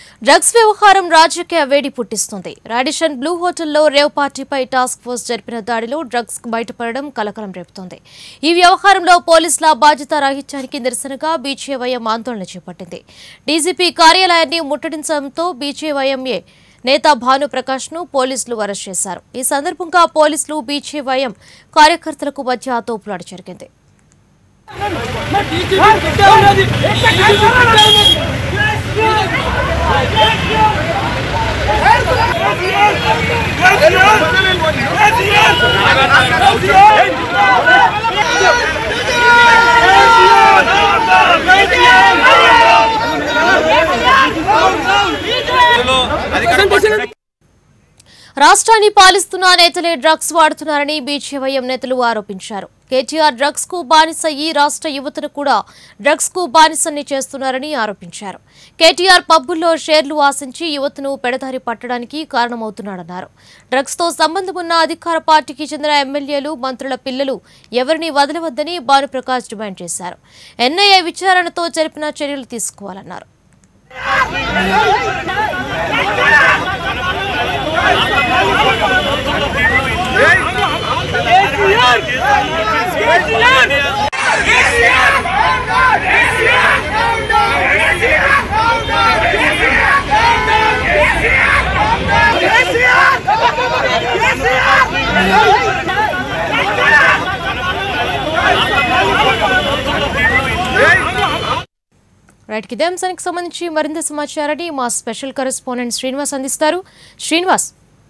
drugs వ్యవహారం రాజకీయ వేడి పుట్టిస్తుంది రాడిషన్ బ్లూ హోటల్లో రేవ్ పార్టీపై టాస్క్ ఫోర్స్ జరిపిన దాడిలో డ్రగ్స్ బయటపడడం కలకలం రేపుతోంది ఈ వ్యవహారంలో పోలీసుల బాధ్యత రాహిత్యానికి నిరసనగా బీజేవైఎం ఆందోళన చేపట్టింది డీజీపీ కార్యాలయాన్ని ముట్టడించడంతో బీజేవైఎంఏ నేత భానుప్రకాష్ ను పోలీసులు అరెస్ట్ చేశారు ఈ సందర్భంగా పోలీసులు బీజేవైఎం కార్యకర్తలకు మధ్య తోపులాట జరిగింది రాష్ట్రాన్ని పాలిస్తున్న నేతలే డ్రగ్స్ వాడుతున్నారని బీజేవైఎం నేతలు ఆరోపించారు కేటీఆర్ డ్రగ్స్ కు బానిస ఈ రాష్ట్ర యువతను కూడా డ్రగ్స్ కు బానిసని చేస్తున్నారని ఆరోపించారు కేటీఆర్ పబ్బుల్లో షేర్లు ఆశించి యువతను పెడదారి పట్టడానికి కారణమవుతున్నాడన్నారు డ్రగ్స్ తో సంబంధం ఉన్న అధికార పార్టీకి చెందిన ఎమ్మెల్యేలు మంత్రుల పిల్లలు ఎవరిని వదలవద్దని భానుప్రకాష్ డిమాండ్ చేశారు ఎన్ఐఏ విచారణతో జరిపిన చర్యలు తీసుకోవాలన్నారు రైట్ ఇదే అంశానికి సంబంధించి మరింత సమాచారాన్ని మా స్పెషల్ కరెస్పాండెంట్ శ్రీనివాస్ అందిస్తారు శ్రీనివాస్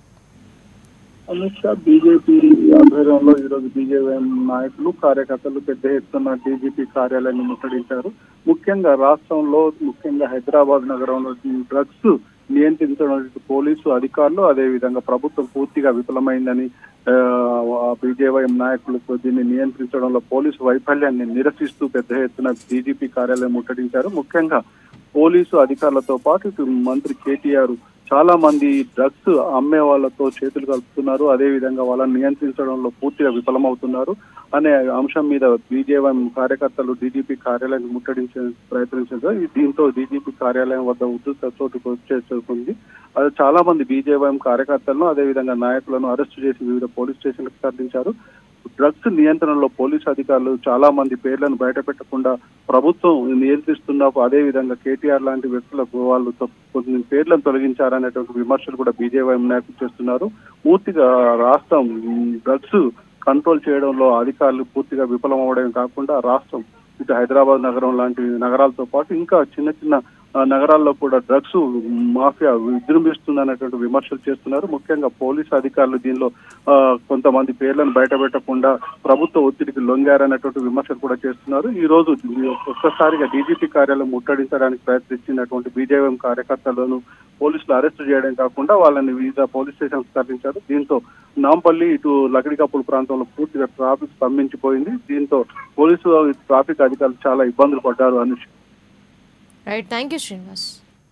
అమిత్ షా బీజేపీ ఆధ్వర్యంలో ఈ రోజు బీజేపీ నాయకులు కార్యకర్తలు పెద్ద ఎత్తున డీజీపీ కార్యాలయాన్ని ముట్టడించారు ముఖ్యంగా రాష్ట్రంలో ముఖ్యంగా హైదరాబాద్ నగరంలో డ్రగ్స్ నియంత్రించడం పోలీసు అధికారులు అదే విధంగా ప్రభుత్వం పూర్తిగా విఫలమైందని బీజేవైఎం నాయకులు దీన్ని నియంత్రించడంలో పోలీసు వైఫల్యాన్ని నిరసిస్తూ పెద్ద ఎత్తున డీజీపీ కార్యాలయం ముట్టడించారు ముఖ్యంగా పోలీసు అధికారులతో పాటు ఇటు మంత్రి కేటీఆర్ చాలా మంది డ్రగ్స్ అమ్మే వాళ్ళతో చేతులు కలుపుతున్నారు అదే విధంగా వాళ్ళని నియంత్రించడంలో పూర్తిగా విఫలమవుతున్నారు అనే అంశం మీద బీజేవైఎం కార్యకర్తలు డీజీపీ కార్యాలయాన్ని ముట్టడించే ప్రయత్నించారు ఈ దీంతో డీజీపీ కార్యాలయం వద్ద ఉద్రిక్త చోటుకు వచ్చేస్తుంది అది చాలా మంది బీజేవైఎం కార్యకర్తలను అదే విధంగా నాయకులను అరెస్టు చేసి వివిధ పోలీస్ స్టేషన్లకు తరలించారు డ్రగ్స్ నియంత్రణలో పోలీసు అధికారులు చాలా మంది పేర్లను బయట పెట్టకుండా ప్రభుత్వం నియంత్రిస్తున్న అదే విధంగా కేటీఆర్ లాంటి వ్యక్తులకు వాళ్ళు తొ- కొన్ని పేర్లను తొలగించారనేటువంటి విమర్శలు కూడా బీజేవై నాయకులు చేస్తున్నారు పూర్తిగా రాష్ట్రం డ్రగ్స్ కంట్రోల్ చేయడంలో అధికారులు పూర్తిగా విఫలం అవడమే కాకుండా రాష్ట్రం ఇటు హైదరాబాద్ నగరం లాంటి నగరాలతో పాటు ఇంకా చిన్న చిన్న ఆ, నగరాల్లో కూడా డ్రగ్స్ మాఫియా విజృంభిస్తుంది అనేటువంటి విమర్శలు చేస్తున్నారు ముఖ్యంగా పోలీసు అధికారులు దీనిలో ఆ, కొంతమంది పేర్లను బయట పెట్టకుండా ప్రభుత్వ ఒత్తిడికి లొంగారనేటువంటి విమర్శలు కూడా చేస్తున్నారు ఈ రోజు ఒక్కసారిగా డీజీపీ కార్యాలయం ముట్టడించడానికి ప్రయత్నించినటువంటి బీజేఎం కార్యకర్తలను పోలీసులు అరెస్ట్ చేయడం కాకుండా వాళ్ళని వివిధ పోలీస్ స్టేషన్స్ తరలించారు దీంతో నాంపల్లి ఇటు లకడికప్పుల ప్రాంతంలో పూర్తిగా ట్రాఫిక్ స్తంభించిపోయింది దీంతో పోలీసు ట్రాఫిక్ అధికారులు చాలా ఇబ్బందులు పడ్డారు అని రైట్ థ్యాంక్ యూ శ్రీనివాస్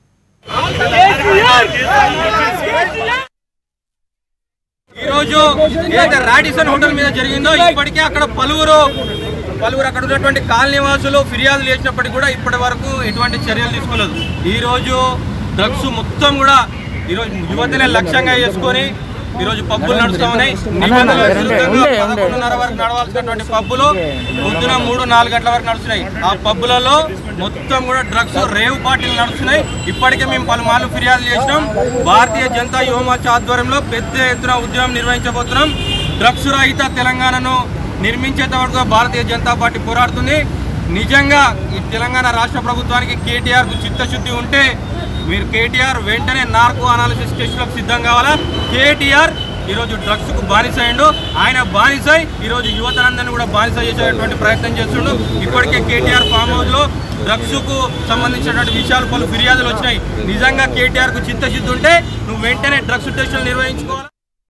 ఈ రోజు ఏదైతే రాడిసన్ హోటల్ మీద జరిగిందో ఇప్పటికే అక్కడ పలువురు పలువురు అక్కడ ఉన్నటువంటి కాలనీ వాసులు ఫిర్యాదులు చేసినప్పటికీ కూడా ఇప్పటి వరకు ఎటువంటి చర్యలు తీసుకోలేదు ఈ రోజు డ్రగ్స్ మొత్తం కూడా ఈరోజు యువతనే లక్ష్యంగా చేసుకొని ఈరోజు పబ్బులు నడుస్తూ ఉన్నాయి నిబంధనలకు విరుద్ధంగా పదకొండున్నర వరకు నడవాల్సినటువంటి పబ్బులు పొద్దున మూడు నాలుగు గంటల వరకు నడుస్తున్నాయి ఆ పబ్బులలో మొత్తం కూడా డ్రగ్స్ రేవ్ పార్టీలు నడుస్తున్నాయి ఇప్పటికే మేము పలుమార్లు ఫిర్యాదు చేసినాం భారతీయ జనతా యువ మోర్చా ఆధ్వర్యంలో పెద్ద ఎత్తున ఉద్యమం నిర్వహించబోతున్నాం డ్రగ్స్ రహిత తెలంగాణను నిర్మించేంత వరకు భారతీయ జనతా పార్టీ పోరాడుతుంది నిజంగా ఈ తెలంగాణ రాష్ట్ర ప్రభుత్వానికి కేటీఆర్ కు చిత్తశుద్ధి ఉంటే మీరు కేటీఆర్ వెంటనే నార్కో అనాలిసిస్ టెస్టులకు సిద్ధం కావాలా కేటీఆర్ ఈరోజు డ్రగ్స్ కు బానిస అయ్యిండు ఆయన బానిసై ఈరోజు యువతనందరినీ కూడా బానిస చేసేటువంటి ప్రయత్నం చేస్తుండు ఇప్పటికే కేటీఆర్ ఫామ్ హౌస్ లో డ్రగ్స్ కు సంబంధించినటువంటి విషయాలు పలు ఫిర్యాదులు వచ్చినాయి నిజంగా కేటీఆర్ కు చిత్తశుద్ధి ఉంటే నువ్వు వెంటనే డ్రగ్స్ టెస్టులు నిర్వహించుకోవాలి